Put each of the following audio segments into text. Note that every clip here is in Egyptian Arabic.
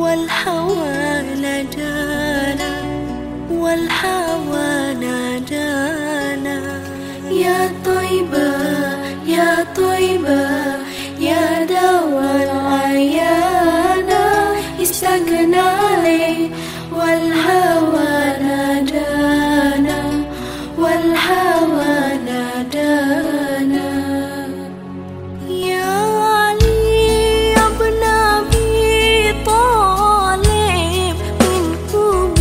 والهوى نادانا والهوى نادانا يا طيبة يا طيبة يا دوا العيانا استغنى لي والهوى نادانا والهوى نادانا يا علي ابن ابي طالب منكم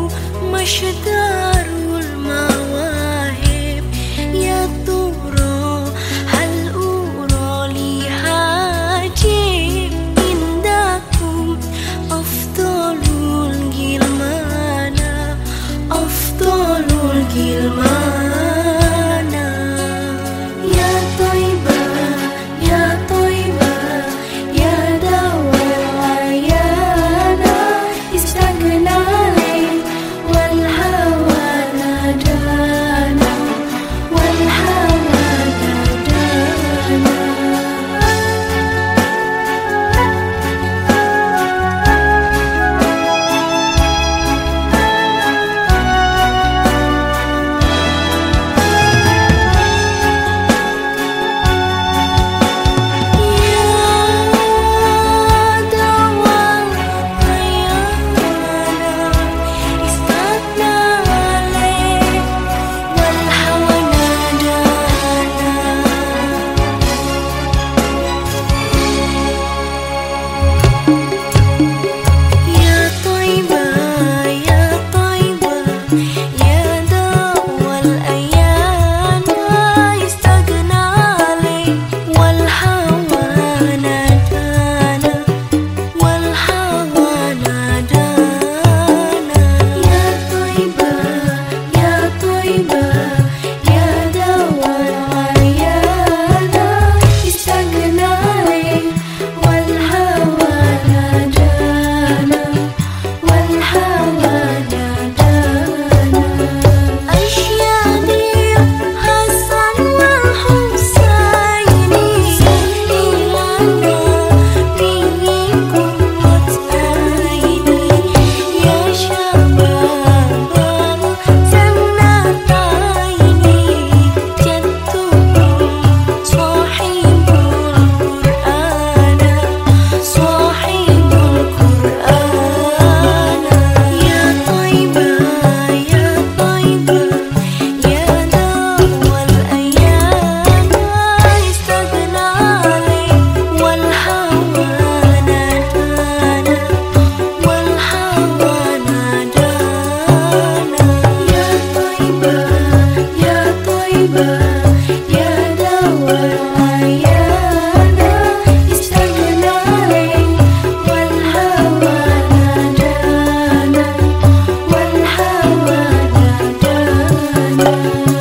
مشدار المواهب يا ترى هل أرى لي حاجب عندكم أفضل الجلمان أفضل الجلمان يا طيبة يا طيبة يا دوا العيانا استغنى لي والهوى نادانا والهوى نادانا يا دوا عيانا استغنى عليك والهوى نادانا يا طيبة يا طيبة يا دوا الأيام استغنى علي والهوى نادانا والهوى نادانا يا طيبة يا طيبة يا دوا العيانا استغنى علي والهوى نادانا والهوى نادانا أشياني حسن والحسين إلى نبيكم وتعيني يا شباب سنتين جدكم صاحب القرآن صاحب القرآن يا طيبة يا طيبة يا دوا الأيام استغنى علي والهوى نادانا والهوى نادانا يا طيبة يا طيبة يا دوا العيانا استغنى علي والهوى نادانا والهوى نادانا